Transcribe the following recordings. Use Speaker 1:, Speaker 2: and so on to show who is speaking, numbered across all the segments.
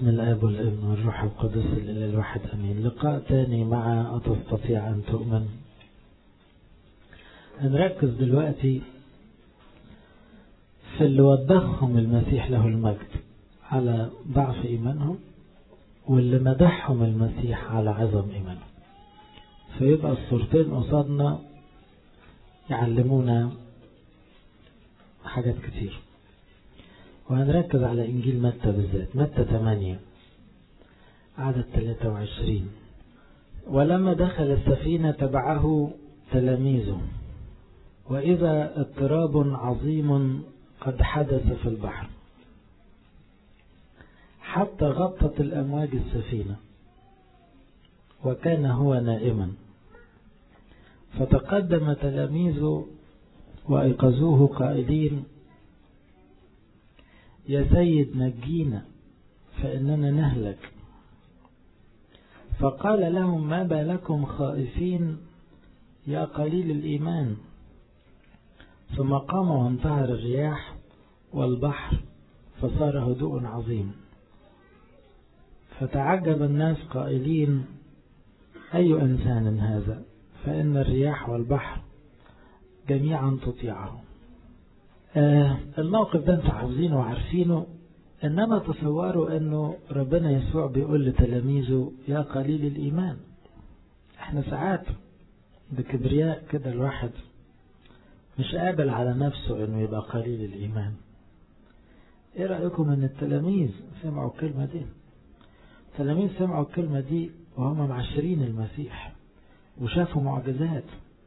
Speaker 1: باسم الآب والابن والروح القدس الإله الواحد أمين لقاء تاني مع أتستطيع أن تؤمن هنركز دلوقتي في اللي وبخهم المسيح له المجد على ضعف إيمانهم واللي مدحهم المسيح على عظم إيمانهم فيبقى الصورتين قصادنا يعلمونا حاجات كتير وهنركز على إنجيل متى بالذات متى 8 عدد 23 ولما دخل السفينة تبعه تلاميذه وإذا اضطراب عظيم قد حدث في البحر حتى غطت الأمواج السفينة وكان هو نائما فتقدم تلاميذه وأيقظوه قائلين يا سيد نجينا فإننا نهلك فقال لهم ما بالكم خائفين يا قليل الإيمان ثم قام وانتهر الرياح والبحر فصار هدوء عظيم فتعجب الناس قائلين أي إنسان هذا فإن الرياح والبحر جميعا تطيعه آه الموقف ده انتوا عاوزينه وعارفينه انما تصوروا انه ربنا يسوع بيقول لتلاميذه يا قليل الايمان احنا ساعات بكبرياء كده الواحد مش قابل على نفسه انه يبقى قليل الايمان ايه رأيكم ان التلاميذ سمعوا الكلمة دي التلاميذ سمعوا الكلمة دي وهم معشرين المسيح وشافوا معجزات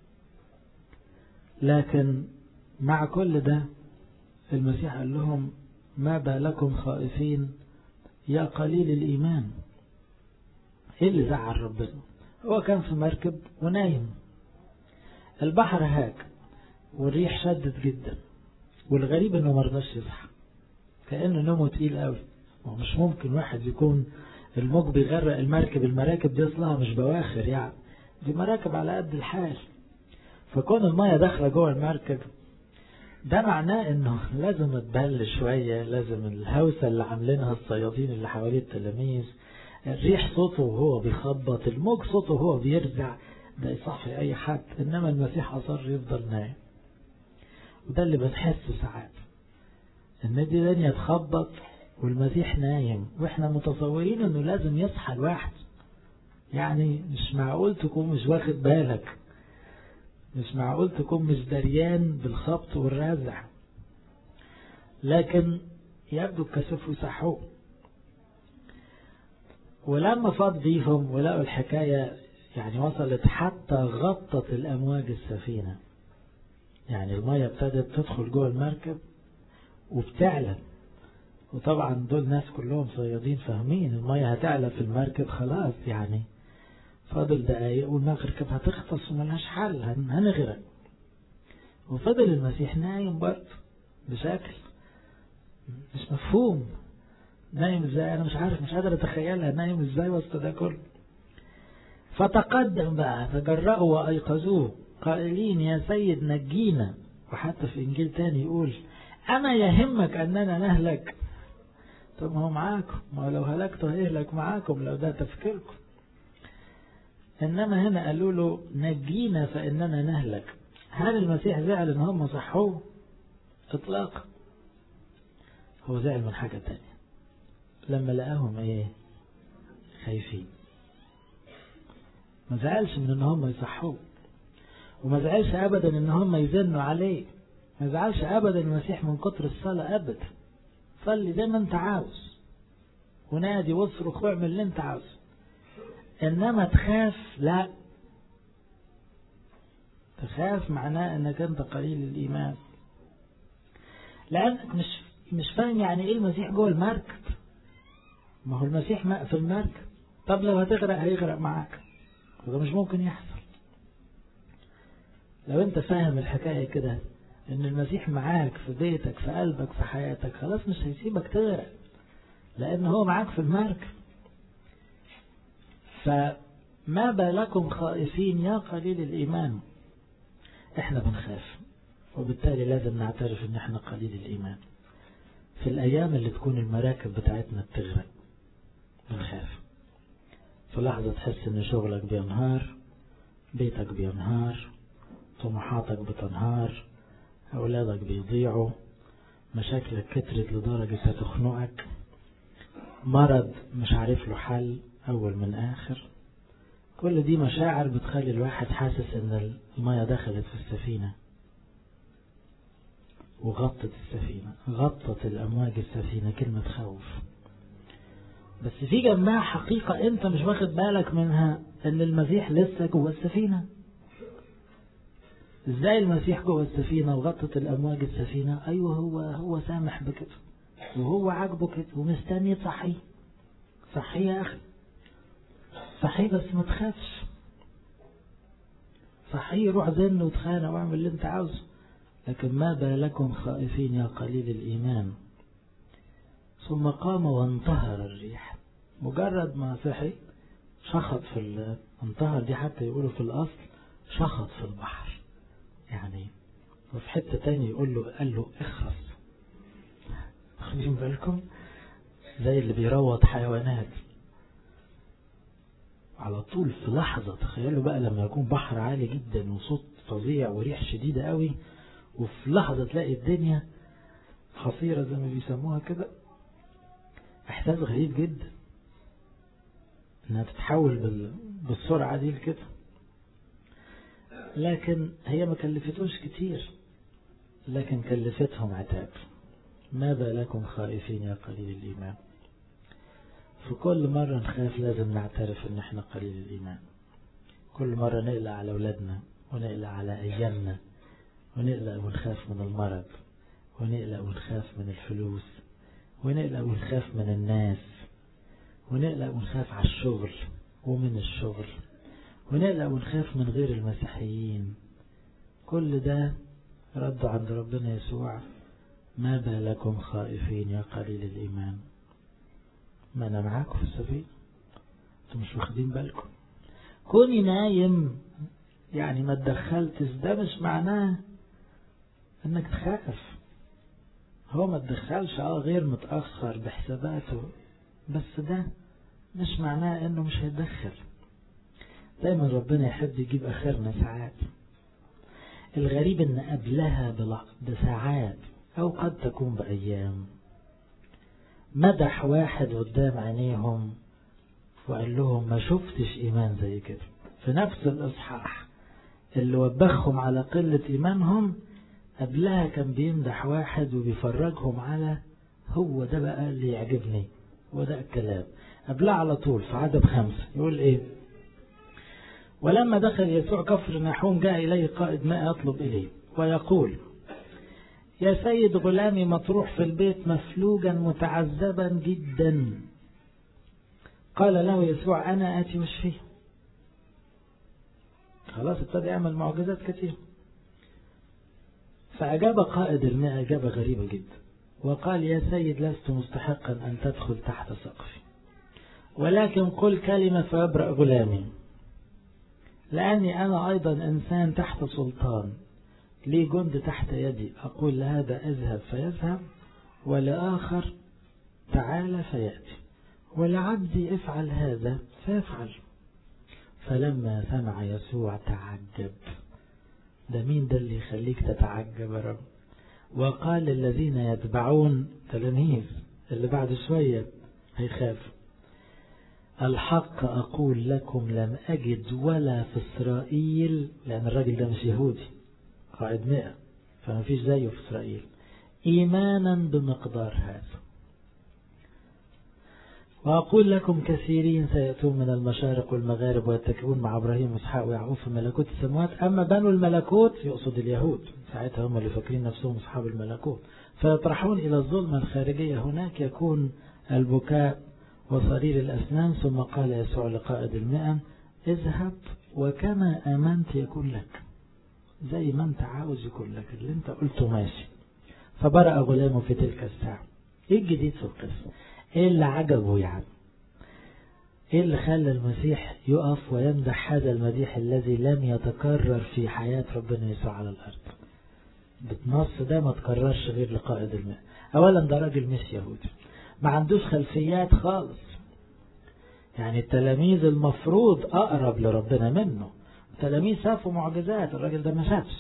Speaker 1: لكن مع كل ده المسيح قال لهم ما بالكم خائفين يا قليل الإيمان ايه اللي زعل ربنا هو كان في مركب ونايم البحر هاج والريح شدت جدا والغريب انه مرضاش يصحى كأنه نومه تقيل قوي ومش ممكن واحد يكون الموج بيغرق المركب المراكب دي اصلها مش بواخر يعني دي مراكب على قد الحال فكون المية داخلة جوه المركب ده معناه انه لازم تبل شوية لازم الهوسة اللي عاملينها الصيادين اللي حوالين التلاميذ الريح صوته وهو بيخبط الموج صوته وهو بيرزع ده يصحي اي حد انما المسيح اصر يفضل نايم وده اللي بنحسه ساعات ان دي دنيا تخبط والمسيح نايم واحنا متصورين انه لازم يصحى الواحد يعني مش معقول تكون مش واخد بالك مش معقول تكون مش دريان بالخبط والرزع لكن يبدو الكسوف يصحوه ولما فاض بيهم ولقوا الحكاية يعني وصلت حتى غطت الأمواج السفينة يعني المية ابتدت تدخل جوه المركب وبتعلى وطبعا دول ناس كلهم صيادين فاهمين المية هتعلى في المركب خلاص يعني فاضل دقايق والمغرب هتغطس وملهاش حل هنغرق وفضل المسيح نايم برضه بشكل مش مفهوم نايم ازاي انا مش عارف مش قادر اتخيلها نايم ازاي وسط ده كله فتقدم بقى تجرأوا وايقظوه قائلين يا سيد نجينا وحتى في انجيل تاني يقول اما يهمك اننا نهلك طب ما هو معاكم ما لو هلكتوا هيهلك معاكم لو ده تفكيركم إنما هنا قالوا له نجينا فإننا نهلك هل المسيح زعل إن هم صحوه إطلاقا هو زعل من حاجة تانية لما لقاهم إيه خايفين ما زعلش من إن هم يصحوه وما زعلش أبدا إن هم يزنوا عليه ما زعلش أبدا المسيح من كتر الصلاة أبدا صلي زي ما أنت عاوز ونادي واصرخ واعمل اللي أنت عاوزه إنما تخاف لا تخاف معناه أنك أنت قليل الإيمان لأنك مش مش فاهم يعني إيه المسيح جوه المركب ما هو المسيح في المركب طب لو هتغرق هيغرق معاك وده مش ممكن يحصل لو أنت فاهم الحكاية كده إن المسيح معاك في بيتك في قلبك في حياتك خلاص مش هيسيبك تغرق لأن هو معاك في المركب فما بالكم خائفين يا قليل الإيمان احنا بنخاف وبالتالي لازم نعترف ان احنا قليل الإيمان في الأيام اللي تكون المراكب بتاعتنا بتغرق في لحظة تحس ان شغلك بينهار بيتك بينهار طموحاتك بتنهار أولادك بيضيعوا مشاكلك كترت لدرجة هتخنقك مرض مش عارف له حل أول من آخر كل دي مشاعر بتخلي الواحد حاسس ان المية دخلت في السفينة وغطت السفينة غطت الأمواج السفينة كلمة خوف بس في جنبها حقيقة انت مش واخد بالك منها ان المسيح لسه جوه السفينة ازاي المسيح جوه السفينة وغطت الأمواج السفينة أيوه هو هو سامح بكده وهو عاجبه كده ومستني تصحيه صحيه يا أخي صحيه بس ما تخافش صحيه روح زن وتخانق واعمل اللي انت عاوزه لكن ما بالكم خائفين يا قليل الإيمان ثم قام وانتهر الريح مجرد ما صحي شخط في انتهر دي حتى يقولوا في الأصل شخط في البحر يعني وفي حتة تاني يقول له قال له اخرس واخدين بالكم زي اللي بيروض حيوانات على طول في لحظة تخيلوا بقى لما يكون بحر عالي جدا وصوت فظيع وريح شديدة قوي وفي لحظة تلاقي الدنيا حصيرة زي ما بيسموها كده احساس غريب جدا انها تتحول بالسرعة دي لكده لكن هي ما كلفتوش كتير لكن كلفتهم عتاب ما بالكم خائفين يا قليل الإيمان في كل مرة نخاف لازم نعترف ان احنا قليل الإيمان كل مرة نقلق على أولادنا ونقلق على أيامنا ونقلق ونخاف من المرض ونقلق ونخاف من الفلوس ونقلق ونخاف من الناس ونقلق ونخاف على الشغل ومن الشغل ونقلق ونخاف من غير المسيحيين كل ده رد عند ربنا يسوع ما بالكم خائفين يا قليل الإيمان ما أنا معاكم في السفينة انتم مش واخدين بالكم كوني نايم يعني ما تدخلتش ده مش معناه انك تخاف هو ما تدخلش اه غير متأخر بحساباته بس ده مش معناه انه مش هيتدخل دايما ربنا يحب يجيب اخرنا ساعات الغريب ان قبلها بساعات او قد تكون بايام مدح واحد قدام عينيهم وقال لهم ما شفتش ايمان زي كده في نفس الاصحاح اللي وبخهم على قلة ايمانهم قبلها كان بيمدح واحد وبيفرجهم على هو ده بقى اللي يعجبني وده الكلام قبلها على طول في عدد خمسة يقول ايه ولما دخل يسوع كفر نحوم جاء إليه قائد ماء يطلب إليه ويقول يا سيد غلامي مطروح في البيت مفلوجا متعذبا جدا قال له يسوع أنا آتي واشفيه خلاص ابتدى يعمل معجزات كثيرة فأجاب قائد الماء إجابة غريبة جدا وقال يا سيد لست مستحقا أن تدخل تحت سقفي ولكن قل كلمة فيبرأ غلامي لأني أنا أيضا إنسان تحت سلطان لي جند تحت يدي أقول لهذا اذهب فيذهب ولآخر تعال فيأتي ولعبدي افعل هذا فيفعل فلما سمع يسوع تعجب ده مين ده اللي يخليك تتعجب يا رب وقال للذين يتبعون تلاميذ اللي بعد شوية هيخافوا الحق أقول لكم لم أجد ولا في إسرائيل لأن الراجل ده مش يهودي قائد مئة فما فيش زيه في إسرائيل إيمانا بمقدار هذا وأقول لكم كثيرين سيأتون من المشارق والمغارب ويتكئون مع إبراهيم وإسحاق ويعقوب في ملكوت السماوات أما بنو الملكوت يقصد اليهود ساعتها هم اللي فاكرين نفسهم أصحاب الملكوت فيطرحون إلى الظلمة الخارجية هناك يكون البكاء وصرير الأسنان ثم قال يسوع لقائد المئة اذهب وكما آمنت يكون لك زي ما انت عاوز يكون لك اللي انت قلته ماشي فبرأ غلامه في تلك الساعة ايه الجديد في القصة ايه اللي عجبه يعني ايه اللي خلى المسيح يقف ويمدح هذا المديح الذي لم يتكرر في حياة ربنا يسوع على الارض بالنص ده ما تكررش غير لقائد الماء اولا ده راجل مش يهودي ما عندوش خلفيات خالص يعني التلاميذ المفروض أقرب لربنا منه التلاميذ شافوا معجزات الراجل ده ما شافش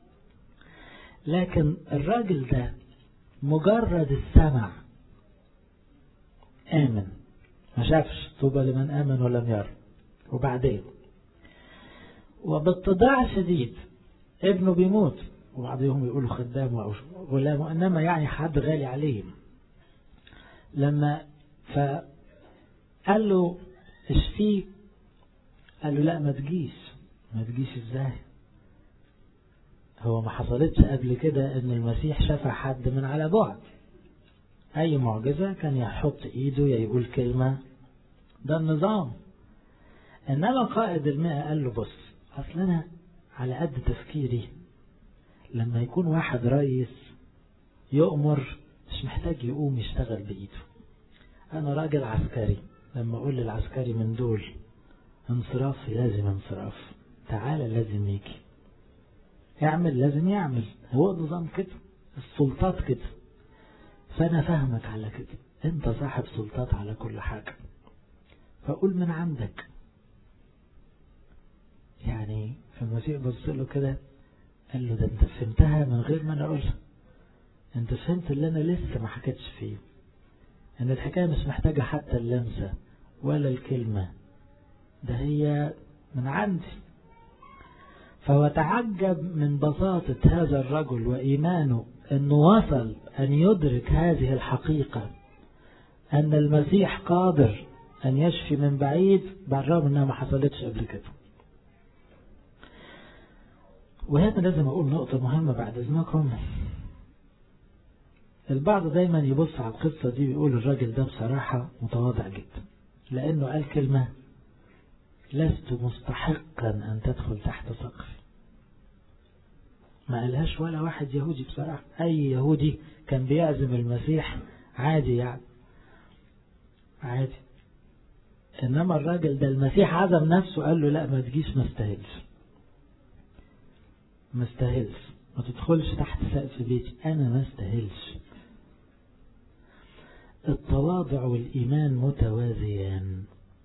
Speaker 1: لكن الراجل ده مجرد السمع آمن ما شافش طوبى لمن آمن ولم يرى وبعدين وباتضاع شديد ابنه بيموت وبعضهم يقولوا خدامه أو غلامه إنما يعني حد غالي عليه لما فقال له اشفيه قال له لا ما تجيش ما تجيش ازاي هو ما حصلتش قبل كده ان المسيح شفى حد من على بعد اي معجزة كان يحط ايده يا يقول كلمة ده النظام انما قائد المئة قال له بص اصل انا على قد تفكيري لما يكون واحد رئيس يؤمر مش محتاج يقوم يشتغل بإيده أنا راجل عسكري لما أقول للعسكري من دول انصراف لازم انصراف تعالى لازم يجي يعمل لازم يعمل هو نظام كده السلطات كده فأنا فاهمك على كده أنت صاحب سلطات على كل حاجة فقول من عندك يعني فالمسيح بص له كده قال له ده انت فهمتها من غير ما انا اقولها انت فهمت اللي انا لسه ما حكيتش فيه ان الحكاية مش محتاجة حتى اللمسة ولا الكلمة ده هي من عندي فهو تعجب من بساطة هذا الرجل وإيمانه أنه وصل أن يدرك هذه الحقيقة أن المسيح قادر أن يشفي من بعيد بالرغم أنها ما حصلتش قبل كده وهنا لازم أقول نقطة مهمة بعد إذنكم البعض دايما يبص على القصة دي ويقول الراجل ده بصراحة متواضع جدا لأنه قال كلمة لست مستحقا أن تدخل تحت سقفي ما قالهاش ولا واحد يهودي بصراحة أي يهودي كان بيعزم المسيح عادي يعني عادي إنما الراجل ده المسيح عزم نفسه قال له لا ما تجيش ما استاهلش ما استاهلش ما تدخلش تحت سقف بيتي أنا ما استاهلش التواضع والإيمان متوازيان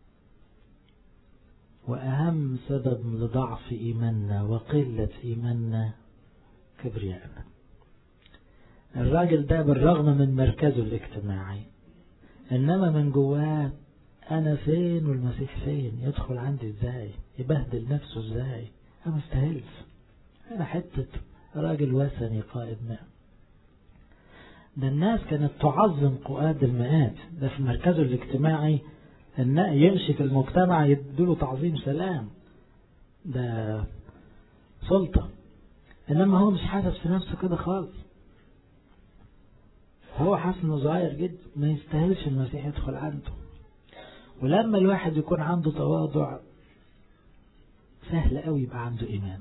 Speaker 1: وأهم سبب لضعف إيماننا وقلة إيماننا كبريائنا الراجل ده بالرغم من مركزه الاجتماعي إنما من جواه أنا فين والمسيح فين يدخل عندي إزاي يبهدل نفسه إزاي أنا مستاهلش أنا حتة راجل وثني قائد ماء ده الناس كانت تعظم قؤاد المئات ده في مركزه الاجتماعي ان يمشي في المجتمع يدوله تعظيم سلام ده سلطة انما هو مش حاسس في نفسه كده خالص هو حاسس انه صغير جدا ما يستاهلش المسيح يدخل عنده ولما الواحد يكون عنده تواضع سهل قوي يبقى عنده ايمان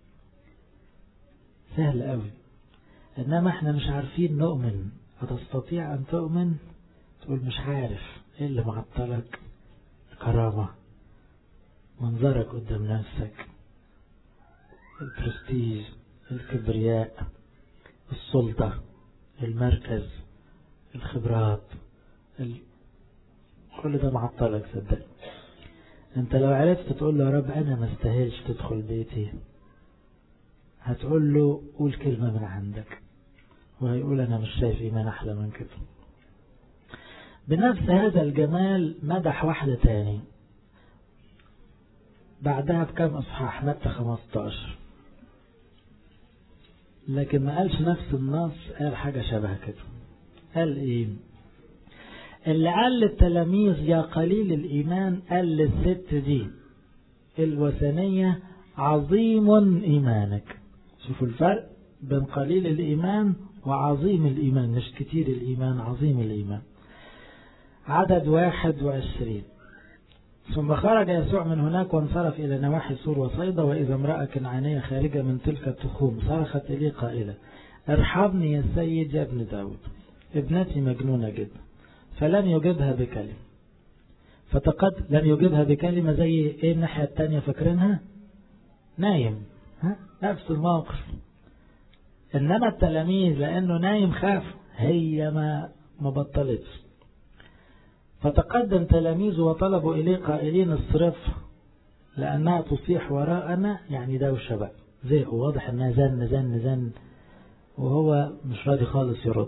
Speaker 1: سهل قوي انما احنا مش عارفين نؤمن هتستطيع ان تؤمن تقول مش عارف ايه اللي معطلك الكرامة منظرك قدام نفسك البرستيج الكبرياء السلطة المركز الخبرات ال... كل ده معطلك صدق انت لو عرفت تقول له يا رب انا ما استاهلش تدخل بيتي هتقول له قول كلمة من عندك وهيقول انا مش شايف ايمان احلى من كده بنفس هذا الجمال مدح واحدة تاني بعدها بكم اصحاح متى 15 لكن ما قالش نفس النص قال حاجة شبه كده قال ايه اللي قال للتلاميذ يا قليل الإيمان قال للست دي الوثنية عظيم إيمانك شوفوا الفرق بين قليل الإيمان وعظيم الإيمان مش كتير الإيمان عظيم الإيمان عدد واحد وعشرين ثم خرج يسوع من هناك وانصرف إلى نواحي سور وصيدا وإذا امرأة كنعانية خارجة من تلك التخوم صرخت إليه قائلة ارحمني يا سيد يا ابن داود ابنتي مجنونة جدا فلم يجبها بكلمة فتقد لم يجبها بكلمة زي ايه الناحية التانية فاكرينها نايم ها؟ نفس الموقف انما التلاميذ لانه نايم خاف هي ما ما بطلتش فتقدم تلاميذه وطلبوا إليه قائلين الصرف لأنها تصيح وراءنا يعني دوشة بقى زهقوا واضح أنها زن زن زن وهو مش راضي خالص يرد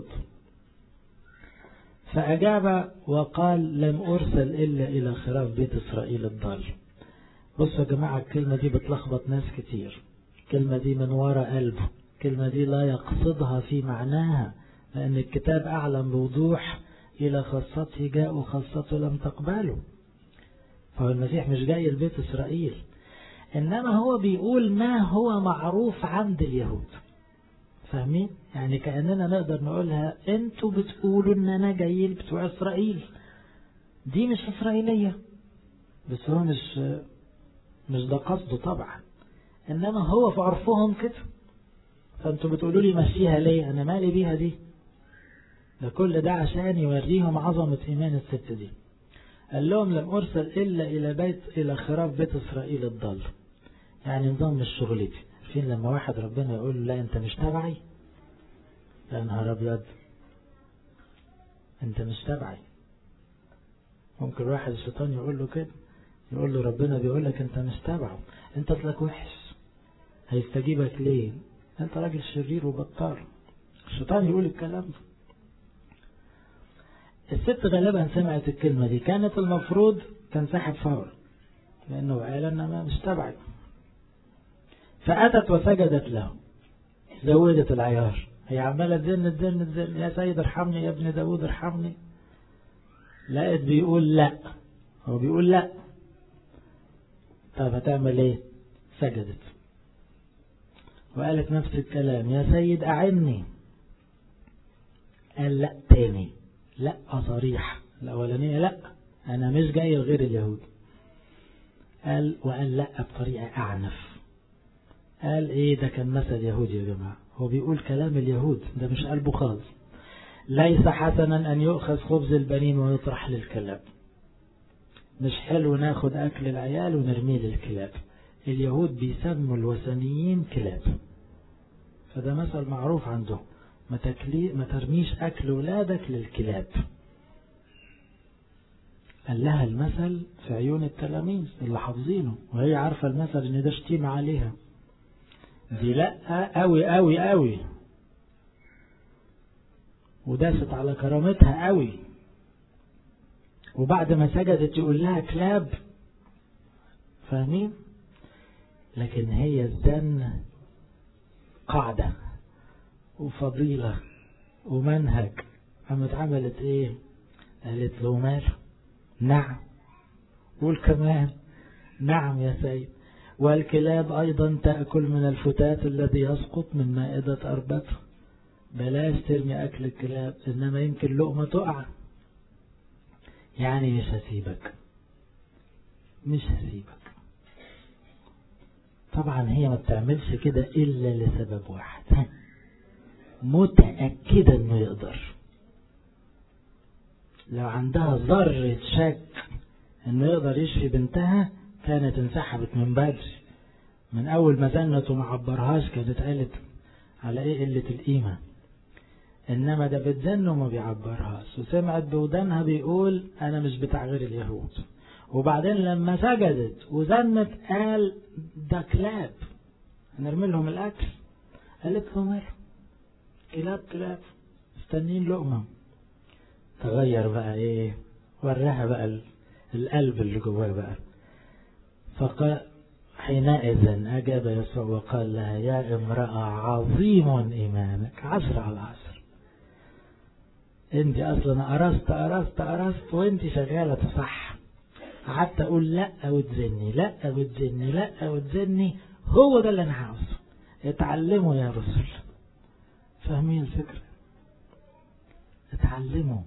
Speaker 1: فأجاب وقال لم أرسل إلا إلى خراف بيت إسرائيل الضال بصوا يا جماعة الكلمة دي بتلخبط ناس كتير الكلمة دي من وراء قلبه الكلمة دي لا يقصدها في معناها لأن الكتاب أعلم بوضوح إلى خاصته جاء وخاصته لم تقبله فهو المسيح مش جاي لبيت إسرائيل إنما هو بيقول ما هو معروف عند اليهود فاهمين؟ يعني كأننا نقدر نقولها انتوا بتقولوا ان انا جاي بتوع اسرائيل دي مش اسرائيلية بس هو مش مش ده قصده طبعا انما هو في عرفهم كده فانتوا بتقولوا لي مشيها ليه انا مالي بيها دي ده كل ده عشان يوريهم عظمة ايمان الست دي قال لهم لم ارسل الا الى بيت الى خراف بيت اسرائيل الضال يعني نظام مش شغلتي فين لما واحد ربنا يقول له لا انت مش تبعي يا نهار ابيض انت مش تبعي ممكن واحد الشيطان يقول له كده يقول له ربنا بيقول لك انت مش تبعه انت اصلك وحش هيستجيبك ليه انت راجل شرير وبطال الشيطان يقول الكلام ده الست غالبا سمعت الكلمة دي كانت المفروض تنسحب فورا لأنه قال أنا مش تبعي فأتت وسجدت له زودت العيار هي عمالة تزن تزن تزن يا سيد ارحمني يا ابن داود ارحمني لقيت بيقول لا هو بيقول لا طب هتعمل ايه سجدت وقالت نفس الكلام يا سيد أعني قال لا تاني لا صريح الأولانية لا أنا مش جاي لغير اليهود قال وقال لا بطريقة أعنف قال ايه ده كان مثل يهودي يا جماعة هو بيقول كلام اليهود ده مش قلبه خالص ليس حسنا أن يؤخذ خبز البنين ويطرح للكلاب مش حلو ناخد أكل العيال ونرميه للكلاب اليهود بيسموا الوثنيين كلاب فده مثل معروف عندهم ما, تكلي ما ترميش أكل ولادك للكلاب قال لها المثل في عيون التلاميذ اللي حافظينه وهي عارفة المثل ان ده شتيمة عليها دي لا قوي قوي قوي وداست على كرامتها قوي وبعد ما سجدت يقول لها كلاب فاهمين لكن هي الزن قاعدة وفضيلة ومنهج قامت عملت ايه قالت له مال نعم قول كمان نعم يا سيد والكلاب أيضا تأكل من الفتات الذي يسقط من مائدة أربته بلاش ترمي أكل الكلاب إنما يمكن لقمة تقع يعني مش هسيبك مش هسيبك طبعا هي ما بتعملش كده إلا لسبب واحد متأكدة إنه يقدر لو عندها ذرة شك إنه يقدر يشفي بنتها كانت انسحبت من بدري من أول ما زنت وما عبرهاش كانت قالت على إيه قلة القيمة إنما ده بتزن وما بيعبرهاش وسمعت بودانها بيقول أنا مش بتاع غير اليهود وبعدين لما سجدت وزنت قال ده كلاب هنرمي لهم الأكل قالت له ماله كلاب كلاب مستنين لقمة تغير بقى إيه وراها بقى القلب اللي جواه بقى فقال حينئذ أجاب يسوع وقال لها يا امرأة عظيم إيمانك عشر على عشر انت اصلا أرست أرست أرست وانت شغالة صح قعدت أقول لا وتزني لا وتزني لا وتزني هو ده اللي أنا عاوزه اتعلموا يا رسل فاهمين الفكرة اتعلموا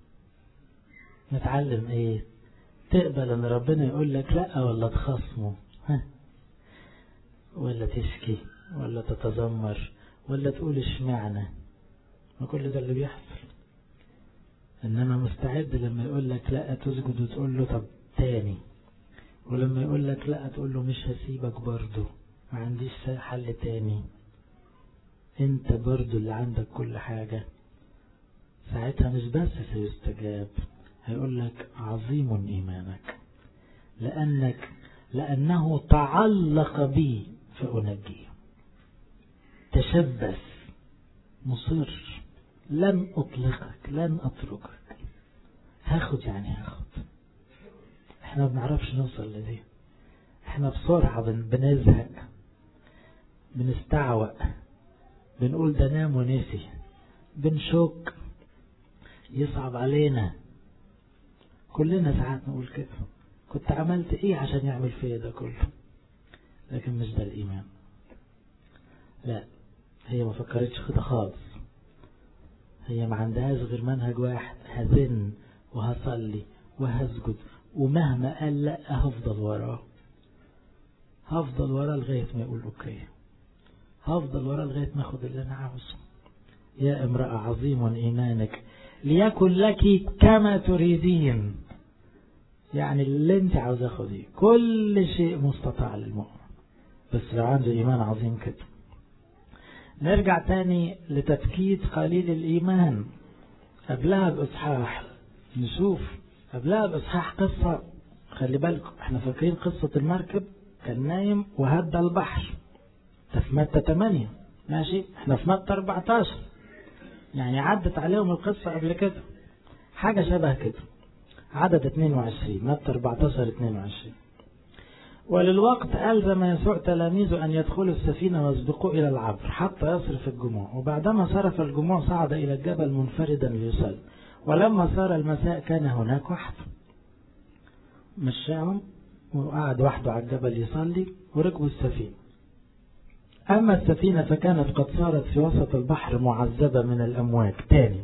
Speaker 1: نتعلم ايه تقبل ان ربنا يقول لك لا ولا تخصمه ها ولا تشكي ولا تتذمر ولا تقول اشمعنى ما كل ده اللي بيحصل انما مستعد لما يقول لك لا تسجد وتقول له طب تاني ولما يقول لك لا تقول له مش هسيبك برضه ما عنديش حل تاني انت برضه اللي عندك كل حاجة ساعتها مش بس سيستجاب هيقول لك عظيم إيمانك لأنك لأنه تعلق بي فأنجيه تشبث مصر لن أطلقك لن أتركك هاخد يعني هاخد احنا ما بنعرفش نوصل لدي احنا بسرعة بنزهق بنستعوق بنقول ده نام ونسي بنشك يصعب علينا كلنا ساعات نقول كده كنت عملت ايه عشان يعمل فيا ده كله لكن مش ده الايمان لا هي ما فكرتش كده خالص هي ما عندهاش غير منهج واحد هزن وهصلي وهسجد ومهما قال لا هفضل وراه هفضل وراه لغاية ما يقول اوكي هفضل وراه لغاية ما اخد اللي انا عاوزه يا امرأة عظيم ايمانك ليكن لك كما تريدين يعني اللي انت عاوز اخديه كل شيء مستطاع للمؤمن بس لو عنده ايمان عظيم كده نرجع تاني لتفكيت قليل الايمان قبلها باصحاح نشوف قبلها باصحاح قصة خلي بالكم احنا فاكرين قصة المركب كان نايم وهدى البحر ده في متى 8 ماشي احنا في متى 14 يعني عدت عليهم القصة قبل كده حاجة شبه كده عدد 22 متى 14 22 وللوقت ألزم يسوع تلاميذه أن يدخلوا السفينة ويسبقوا إلى العبر حتى يصرف الجموع وبعدما صرف الجموع صعد إلى الجبل منفردا ليصلي ولما صار المساء كان هناك وحده مشاهم وقعد وحده على الجبل يصلي وركبوا السفينة أما السفينة فكانت قد صارت في وسط البحر معذبة من الأمواج تاني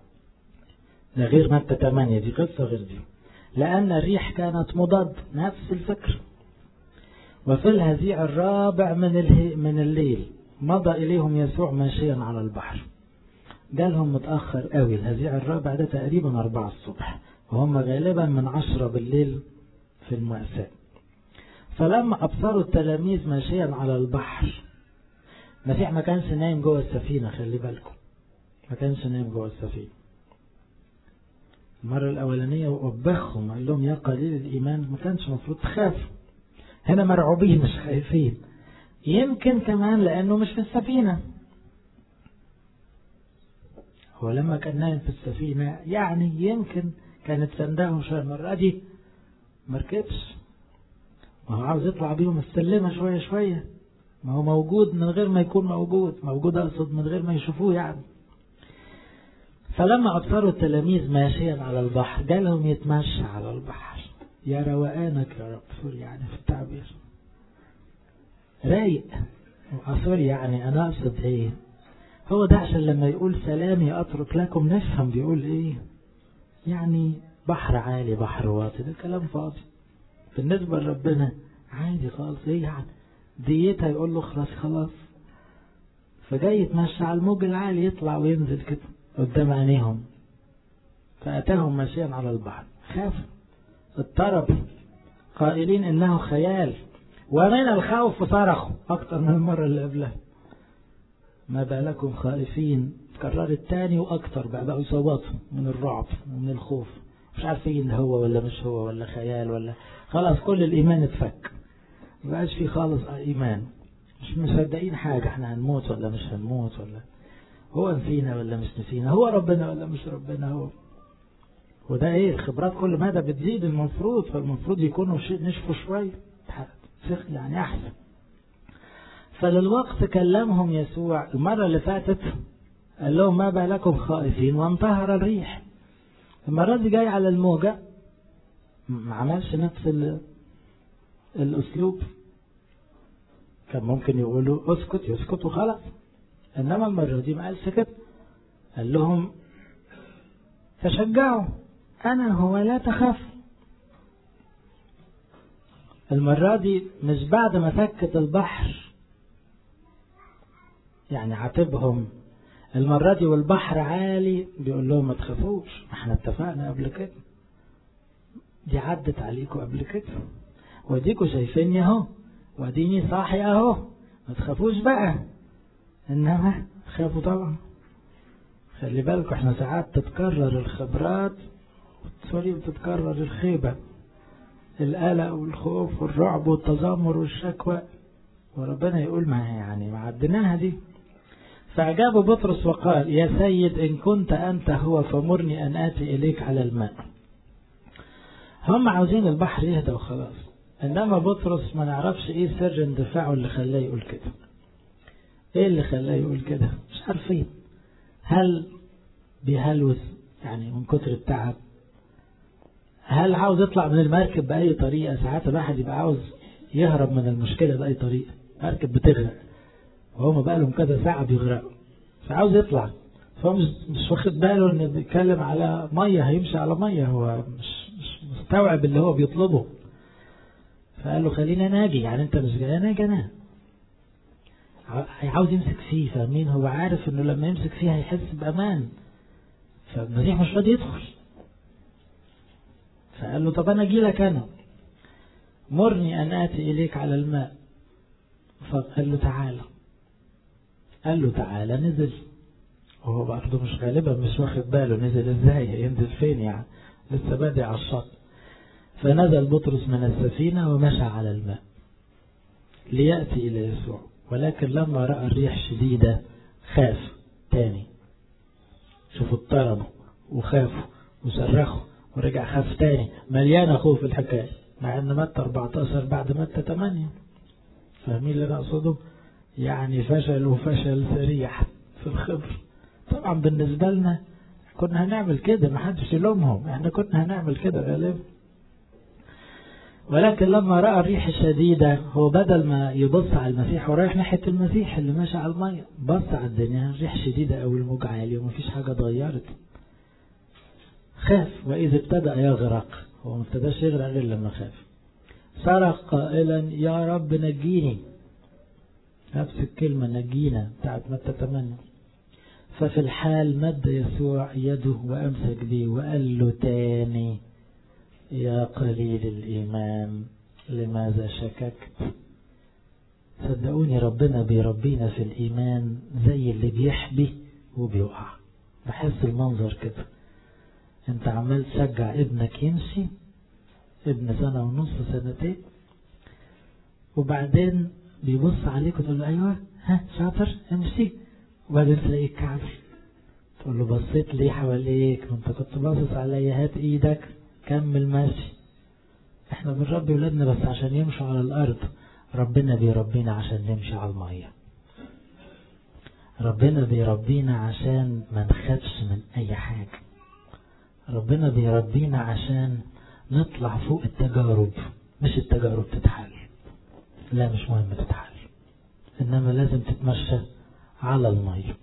Speaker 1: ده غير متى 8 دي قصة غير دي لأن الريح كانت مضاد نفس الفكر وفي الهزيع الرابع من اله... من الليل مضى إليهم يسوع ماشيا على البحر جالهم متأخر قوي الهزيع الرابع ده تقريبا أربعة الصبح وهم غالبا من عشرة بالليل في المأساة فلما أبصروا التلاميذ ماشيا على البحر المسيح ما كانش نايم جوه السفينة خلي بالكم ما كانش نايم جوه السفينة المرة الأولانية وبخهم قال لهم يا قليل الإيمان ما كانش المفروض تخافوا هنا مرعوبين مش خايفين يمكن كمان لأنه مش في السفينة هو لما كان نايم في السفينة يعني يمكن كانت سنداه شوية المرة دي مركبش ما هو عاوز يطلع بيهم السلمة شوية شوية ما هو موجود من غير ما يكون موجود موجود أقصد من غير ما يشوفوه يعني فلما أبصروا التلاميذ ماشيا على البحر جالهم يتمشى على البحر يا روقانك يا رب سوري يعني في التعبير رايق سوري يعني أنا أقصد إيه هو ده عشان لما يقول سلامي أترك لكم نفهم بيقول إيه يعني بحر عالي بحر واطي ده كلام فاضي بالنسبة لربنا عادي خالص إيه يعني ديتها يقول له خلاص خلاص فجاي يتمشى على الموج العالي يطلع وينزل كده قدام عينيهم فأتاهم ماشيا على البحر خافوا اضطربوا قائلين إنه خيال ومن الخوف صرخوا أكتر من المرة اللي قبلها ما بالكم خائفين تكررت تاني وأكتر بقى بقوا يصوتوا من الرعب ومن الخوف مش عارفين هو ولا مش هو ولا خيال ولا خلاص كل الإيمان اتفك مبقاش في خالص إيمان مش مصدقين حاجة احنا هنموت ولا مش هنموت ولا هو نسينا ولا مش نسينا هو ربنا ولا مش ربنا هو وده ايه الخبرات كل مدى بتزيد المفروض فالمفروض يكونوا شيء نشفوا شوية يعني احسن فللوقت كلمهم يسوع المرة اللي فاتت قال لهم ما بالكم خائفين وانتهر الريح المرة دي جاي على الموجة ما عملش نفس الأسلوب كان ممكن يقولوا اسكت يسكت وخلاص إنما المرة دي ما قالش كده قال لهم تشجعوا أنا هو لا تخاف المرة دي مش بعد ما سكت البحر يعني عاتبهم المرة دي والبحر عالي بيقول لهم ما تخافوش احنا اتفقنا قبل كده دي عدت عليكم قبل كده وديكوا شايفيني اهو واديني صاحي اهو ما تخافوش بقى انما خافوا طبعا خلي بالكم احنا ساعات تتكرر الخبرات الصليب تتكرر الخيبة القلق والخوف والرعب والتذمر والشكوى وربنا يقول ما يعني ما عدناها دي فأجاب بطرس وقال يا سيد إن كنت أنت هو فمرني أن آتي إليك على الماء هم عاوزين البحر يهدى وخلاص إنما بطرس ما نعرفش إيه سر اندفاعه اللي خلاه يقول كده إيه اللي خلاه يقول كده مش عارفين هل بيهلوس يعني من كتر التعب هل عاوز يطلع من المركب بأي طريقة ساعات الواحد يبقى عاوز يهرب من المشكلة بأي طريقة مركب بتغرق وهم بقى لهم كذا ساعة بيغرقوا فعاوز يطلع فهو مش, مش واخد باله ان بيتكلم على مية هيمشي على مية هو مش, مش مستوعب اللي هو بيطلبه فقال له خلينا ناجي يعني انت مش جاي ناجي انا عاوز يمسك فيه فاهمين هو عارف انه لما يمسك فيه هيحس بامان فالمسيح مش راضي يدخل فقال له طب انا اجي لك انا مرني ان اتي اليك على الماء فقال له تعالى قال له تعالى نزل وهو برضه مش غالبا مش واخد باله نزل ازاي ينزل فين يعني لسه بادئ على الشط فنزل بطرس من السفينة ومشى على الماء ليأتي إلى يسوع ولكن لما رأى الريح شديدة خاف تاني شوفوا اضطربوا وخافوا وصرخوا ورجع خاف تاني مليانة خوف الحكاية مع ان متى 14 بعد متى 8 فاهمين اللي انا اقصده يعني فشل وفشل سريع في الخبر طبعا بالنسبة لنا كنا هنعمل كده ما حدش يلومهم احنا كنا هنعمل كده غالبا ولكن لما رأى الريح الشديدة هو بدل ما يبص على المسيح ورايح ناحية المسيح اللي ماشي على المية بص على الدنيا الريح شديدة أو الموج عالي ومفيش حاجة اتغيرت خاف وإذا ابتدأ يغرق هو ما ابتداش يغرق غير لما خاف صرخ قائلا يا رب نجيني نفس الكلمة نجينا بتاعت متى 8 ففي الحال مد يسوع يده وأمسك بيه وقال له تاني يا قليل الإيمان لماذا شككت صدقوني ربنا بيربينا في الإيمان زي اللي بيحبي وبيقع بحس المنظر كده انت عمال تشجع ابنك يمشي ابن سنة ونص سنتين وبعدين بيبص عليك وتقول له ايوه ها شاطر امشي وبعدين تلاقيه كعب تقول له بصيت ليه حواليك ما انت كنت باصص عليا هات ايدك كمل ماشي احنا بنربي ولادنا بس عشان يمشوا على الارض ربنا بيربينا عشان نمشي على المية ربنا بيربينا عشان ما نخافش من اي حاجة ربنا بيربينا عشان نطلع فوق التجارب مش التجارب تتحل لا مش مهم تتحل انما لازم تتمشى على المية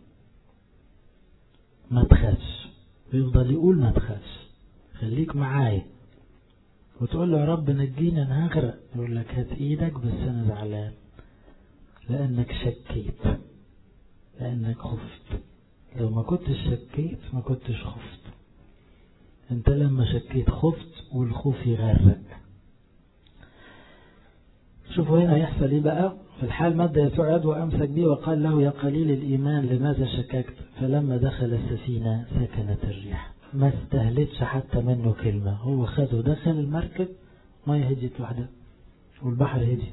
Speaker 1: ما تخافش ويفضل يقول ما تخافش خليك معايا وتقول له يا رب نجينا انا هغرق يقول لك هات ايدك بس انا زعلان لانك شكيت لانك خفت لو ما كنتش شكيت ما كنتش خفت انت لما شكيت خفت والخوف يغرق شوفوا هنا يحصل ايه بقى في الحال مد يسوع يد وامسك بيه وقال له يا قليل الايمان لماذا شككت فلما دخل السفينه سكنت الريح ما استهلتش حتى منه كلمة هو خده دخل المركب مية هديت لوحدها والبحر هدي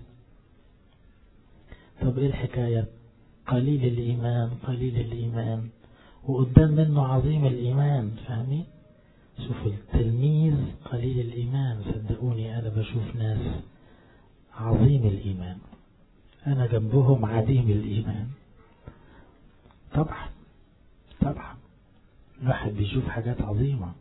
Speaker 1: طب ايه الحكاية قليل الإيمان قليل الإيمان وقدام منه عظيم الإيمان فاهمين شوفوا التلميذ قليل الإيمان صدقوني أنا بشوف ناس عظيم الإيمان أنا جنبهم عديم الإيمان طبعا طبعا الواحد بيشوف حاجات عظيمة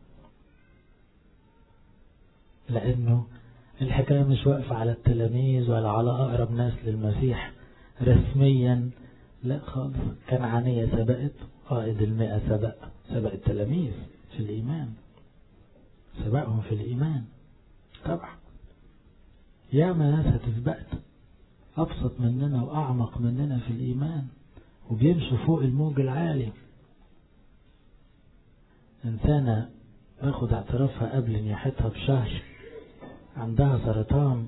Speaker 1: لأنه الحكاية مش واقفة على التلاميذ ولا على أقرب ناس للمسيح رسميا لا خالص كان عنية سبقت قائد المئة سبق سبق التلاميذ في الإيمان سبقهم في الإيمان طبعا ياما ناس هتسبقت أبسط مننا وأعمق مننا في الإيمان وبيمشوا فوق الموج العالي إنسانة باخد اعترافها قبل نياحتها بشهر عندها سرطان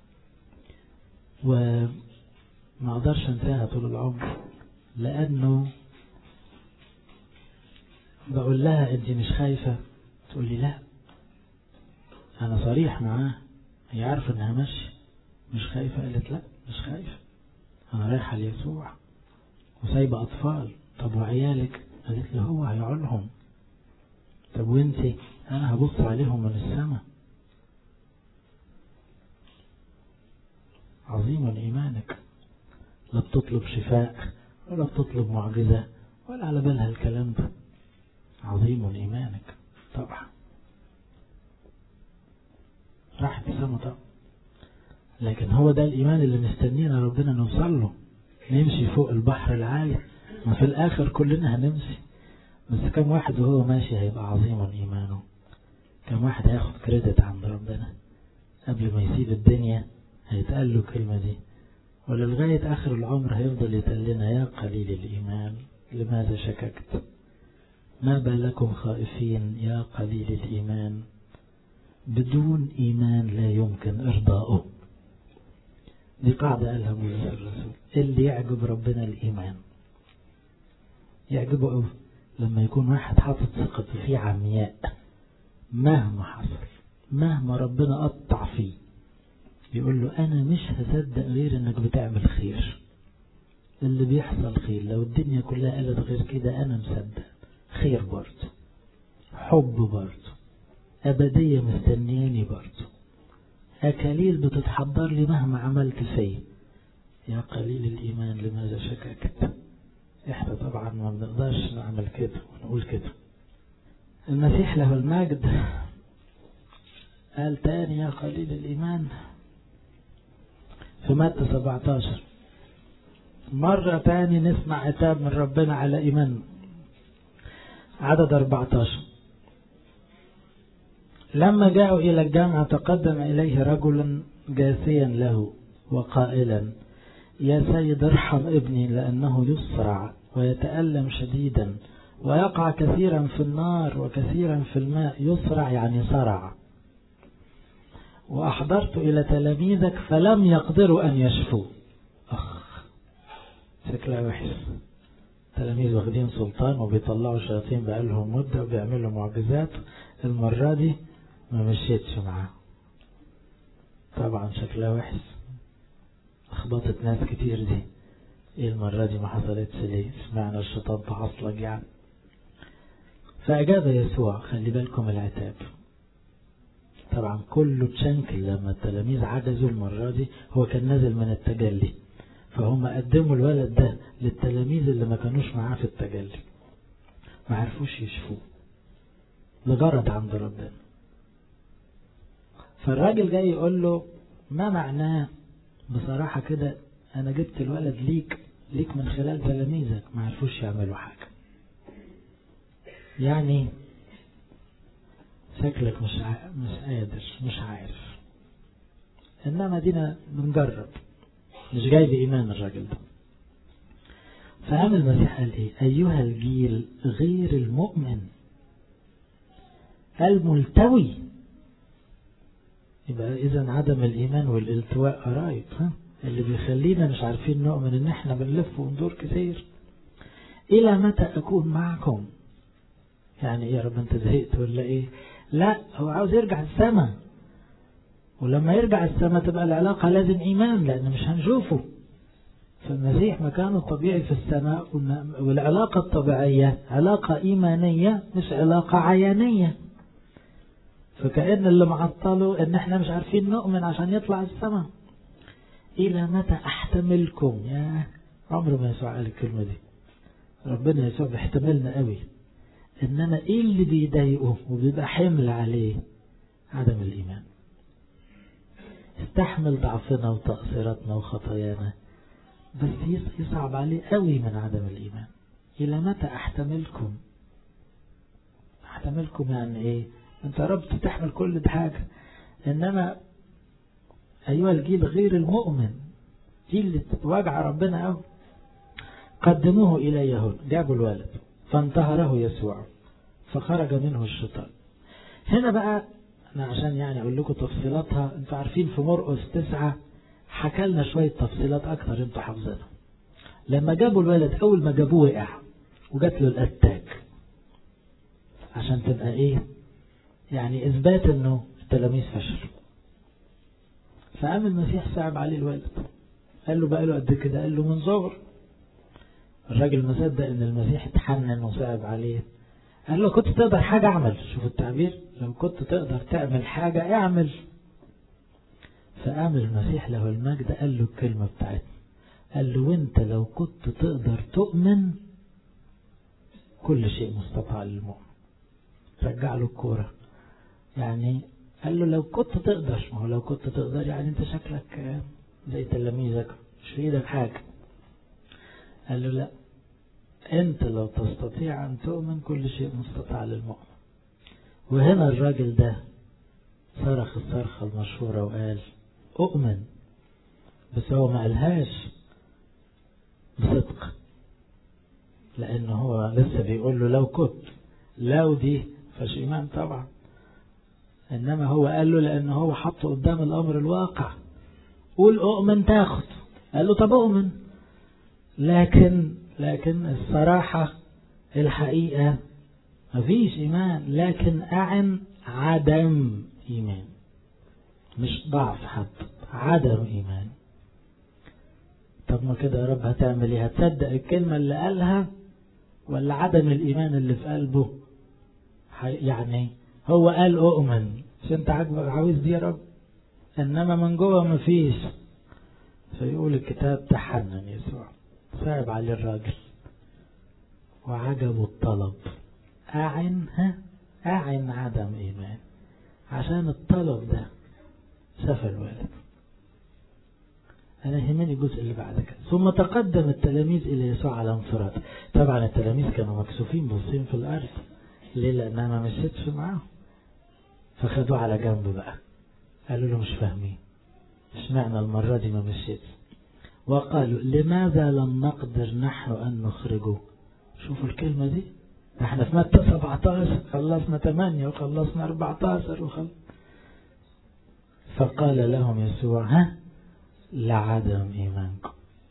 Speaker 1: وما اقدرش انساها طول العمر لانه بقول لها انت مش خايفة تقول لي لا أنا صريح معاه هي عارفة إنها ماشية مش خايفة قالت لا مش خايفة أنا رايحة ليسوع وسايبة أطفال طب وعيالك قالت له هو هيعولهم طب وانتي أنا هبص عليهم من السماء عظيم إيمانك لا بتطلب شفاء ولا بتطلب معجزة ولا على بالها الكلام ده عظيم إيمانك طبعا راحت السما طبعا لكن هو ده الإيمان اللي مستنينا ربنا نوصل له نمشي فوق البحر العالي ما في الآخر كلنا هنمشي بس كم واحد وهو ماشي هيبقى عظيم إيمانه كم واحد هياخد كريدت عند ربنا قبل ما يسيب الدنيا هيتقال له الكلمة دي ولا لغاية آخر العمر هيفضل يتقال لنا يا قليل الإيمان لماذا شككت ما بالكم خائفين يا قليل الإيمان بدون إيمان لا يمكن إرضاؤه دي قاعدة قالها موسى الرسول اللي يعجب ربنا الإيمان يعجبه أوي لما يكون واحد حاطط ثقته فيه عمياء مهما حصل مهما ربنا قطع فيه يقول له أنا مش هصدق غير إنك بتعمل خير اللي بيحصل خير لو الدنيا كلها قالت غير كده أنا مصدق خير برضه حب برضه أبدية مستنياني برضه أكاليل بتتحضر لي مهما عملت فيه يا قليل الإيمان لماذا شككت إحنا طبعا ما بنقدرش نعمل كده ونقول كده المسيح له المجد قال تاني يا قليل الإيمان في متى 17 مرة تاني نسمع عتاب من ربنا على إيماننا عدد 14 لما جاءوا إلى الجامعة تقدم إليه رجل جاثيا له وقائلا يا سيد ارحم ابني لأنه يسرع ويتألم شديدا ويقع كثيرا في النار وكثيرا في الماء يسرع يعني صرع وأحضرت إلى تلاميذك فلم يقدروا أن يشفوا أخ شكلها وحش تلاميذ واخدين سلطان وبيطلعوا شياطين بقالهم مدة وبيعملوا معجزات المرة دي ما مشيتش معاه طبعا شكلها وحش اخبطت ناس كتير دي ايه المرة دي ما حصلتش ليه سمعنا الشيطان تعصلج يعني فأجاب يسوع خلي بالكم العتاب طبعا كله تشنكل لما التلاميذ عجزوا المرة دي هو كان نازل من التجلي فهم قدموا الولد ده للتلاميذ اللي ما كانوش معاه في التجلي ما عرفوش يشفوه لجرد عند ربنا فالراجل جاي يقول له ما معناه بصراحة كده أنا جبت الولد ليك ليك من خلال تلاميذك ما عرفوش يعملوا حاجة يعني شكلك مش ع... مش قادر مش عارف إنما دينا بنجرب مش جاي بإيمان الراجل ده فقام المسيح قال إيه أيها الجيل غير المؤمن الملتوي يبقى إذا عدم الإيمان والالتواء قرايب ها اللي بيخلينا مش عارفين نؤمن إن إحنا بنلف وندور كتير إلى متى أكون معكم يعني إيه يا رب أنت زهقت ولا إيه لا هو عاوز يرجع السماء ولما يرجع السماء تبقى العلاقة لازم إيمان لأن مش هنشوفه فالمسيح مكانه الطبيعي في السماء والعلاقة الطبيعية علاقة إيمانية مش علاقة عيانية فكأن اللي معطله ان احنا مش عارفين نؤمن عشان يطلع السماء الى متى احتملكم يا عمر ما يسوع قال الكلمة دي ربنا يسوع بيحتملنا قوي انما ايه اللي بيضايقه وبيبقى حمل عليه عدم الايمان استحمل ضعفنا وتقصيراتنا وخطايانا بس يصعب عليه قوي من عدم الايمان الى متى احتملكم احتملكم يعني ايه انت رب تحمل كل ده حاجة انما ايها الجيل غير المؤمن جيل اللي تتواجع ربنا قوي قدموه الي هون جابوا الولد فانتهره يسوع فخرج منه الشيطان هنا بقى انا عشان يعني اقول لكم تفصيلاتها انتوا عارفين في مرقس تسعة حكى لنا شوية تفصيلات اكتر انتوا حافظينها لما جابوا الولد اول ما جابوه وقع وجات له الاتاك عشان تبقى ايه يعني اثبات انه التلاميذ فشلوا فقام المسيح صعب عليه الوالد قال له بقى له قد كده قال له من صغر الراجل مصدق ان المسيح اتحنن وصعب عليه قال له كنت تقدر حاجة اعمل شوف التعبير لو كنت تقدر تعمل حاجة اعمل فقام المسيح له المجد قال له الكلمة بتاعتنا قال له وانت لو كنت تقدر تؤمن كل شيء مستطاع للمؤمن رجع له الكورة يعني قال له لو كنت تقدر ما هو لو كنت تقدر يعني انت شكلك زي تلاميذك مش في ايدك حاجة قال له لا انت لو تستطيع ان تؤمن كل شيء مستطاع للمؤمن وهنا الراجل ده صرخ الصرخة المشهورة وقال اؤمن بس هو ما قالهاش بصدق لانه هو لسه بيقول له لو كنت لو دي فش ايمان طبعا انما هو قال له لانه هو حطه قدام الامر الواقع قول اؤمن تاخد قال له طب اؤمن لكن لكن الصراحة الحقيقة مفيش ايمان لكن اعن عدم ايمان مش ضعف حد عدم ايمان طب ما كده يا رب هتعمل ايه هتصدق الكلمة اللي قالها ولا عدم الايمان اللي في قلبه يعني هو قال اؤمن مش انت عاجبك عاوز دي يا رب انما من جوه مفيش فيقول الكتاب تحنن يسوع صعب عليه الراجل وعجبه الطلب أعن ها أعن عدم إيمان عشان الطلب ده شاف الوالد أنا يهمني الجزء اللي بعد كده ثم تقدم التلاميذ إلى يسوع على انفراد طبعا التلاميذ كانوا مكسوفين باصين في الأرض ليه لأنها ما مشيتش معاهم فخدوه على جنب بقى قالوا له مش فاهمين اشمعنى المرة دي ما مشيتش وقالوا لماذا لم نقدر نحن أن نخرجه شوفوا الكلمة دي احنا في متى 17 خلصنا 8 وخلصنا 14 وخل... فقال لهم يسوع ها لعدم إيمانكم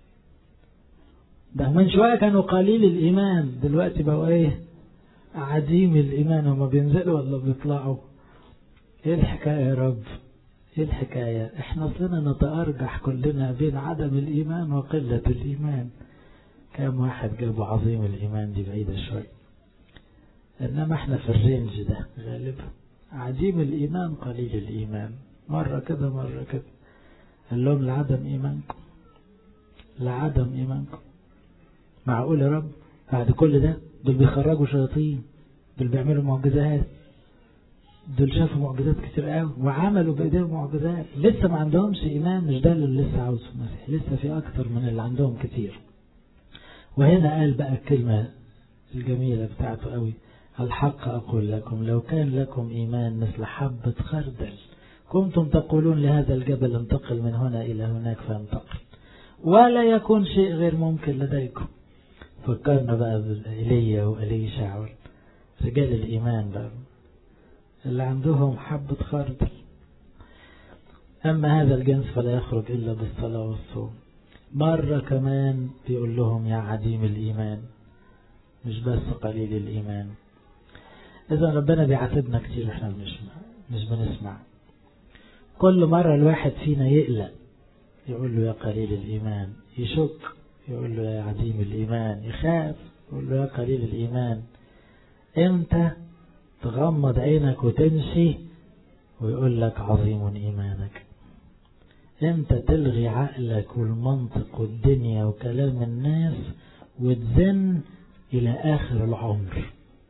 Speaker 1: ده من شوية كانوا قليل الإيمان دلوقتي بقوا إيه عديم الإيمان هما بينزلوا ولا بيطلعوا إيه الحكاية يا رب إيه الحكاية إحنا صرنا نتأرجح كلنا بين عدم الإيمان وقلة الإيمان كم واحد جابوا عظيم الإيمان دي بعيدة شوي إنما إحنا في الرينج ده غالبا عديم الإيمان قليل الإيمان مرة كده مرة كده قال لهم لعدم إيمانكم لعدم إيمانكم معقول يا رب بعد كل ده دول بيخرجوا شياطين دول بيعملوا معجزات دول شافوا معجزات كتير قوي وعملوا بايديهم معجزات لسه ما عندهمش ايمان مش ده اللي لسه عاوزه المسيح لسه في اكتر من اللي عندهم كتير وهنا قال بقى الكلمة الجميلة بتاعته قوي الحق أقول لكم لو كان لكم إيمان مثل حبة خردل كنتم تقولون لهذا الجبل انتقل من هنا إلى هناك فانتقل ولا يكون شيء غير ممكن لديكم فكرنا بقى بإيليا وإليشع رجال الإيمان بقى اللي عندهم حبة خردل أما هذا الجنس فلا يخرج إلا بالصلاة والصوم مرة كمان بيقول لهم يا عديم الإيمان مش بس قليل الإيمان إذا ربنا بيعاتبنا كتير إحنا مش مش بنسمع كل مرة الواحد فينا يقلق يقول له يا قليل الإيمان يشك يقول له يا عديم الإيمان يخاف يقول له يا قليل الإيمان إمتى تغمض عينك وتمشي ويقول لك عظيم إيمانك امتى تلغي عقلك والمنطق والدنيا وكلام الناس وتزن الى اخر العمر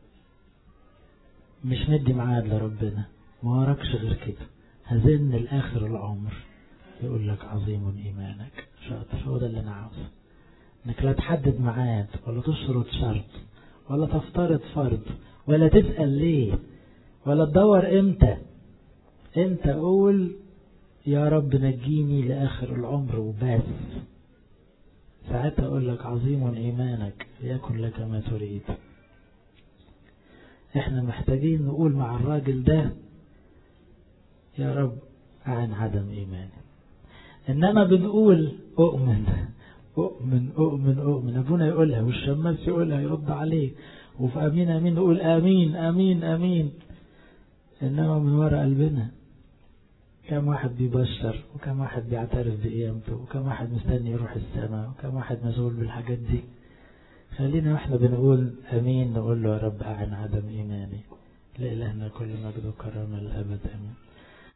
Speaker 1: مش ندي معاد لربنا ما وراكش غير كده هزن لاخر العمر يقول لك عظيم ايمانك شاطر هو ده اللي انا عاوزه انك لا تحدد معاد ولا تشرط شرط ولا تفترض فرض ولا تسأل ليه ولا تدور امتى انت قول يا رب نجيني لآخر العمر وبس ساعتها أقول لك عظيم إيمانك يكن لك ما تريد احنا محتاجين نقول مع الراجل ده يا رب عن عدم إيماني إنما بنقول أؤمن أؤمن أؤمن أؤمن أبونا يقولها والشماس يقولها يرد عليه وفي أمين أمين نقول آمين آمين آمين إنما من وراء قلبنا كم واحد بيبشر وكم واحد بيعترف بقيامته وكم واحد مستني يروح السماء وكم واحد مشغول بالحاجات دي خلينا واحنا بنقول امين نقول له يا رب اعن عدم ايماني لإلهنا كل مجد وكرامه للابد امين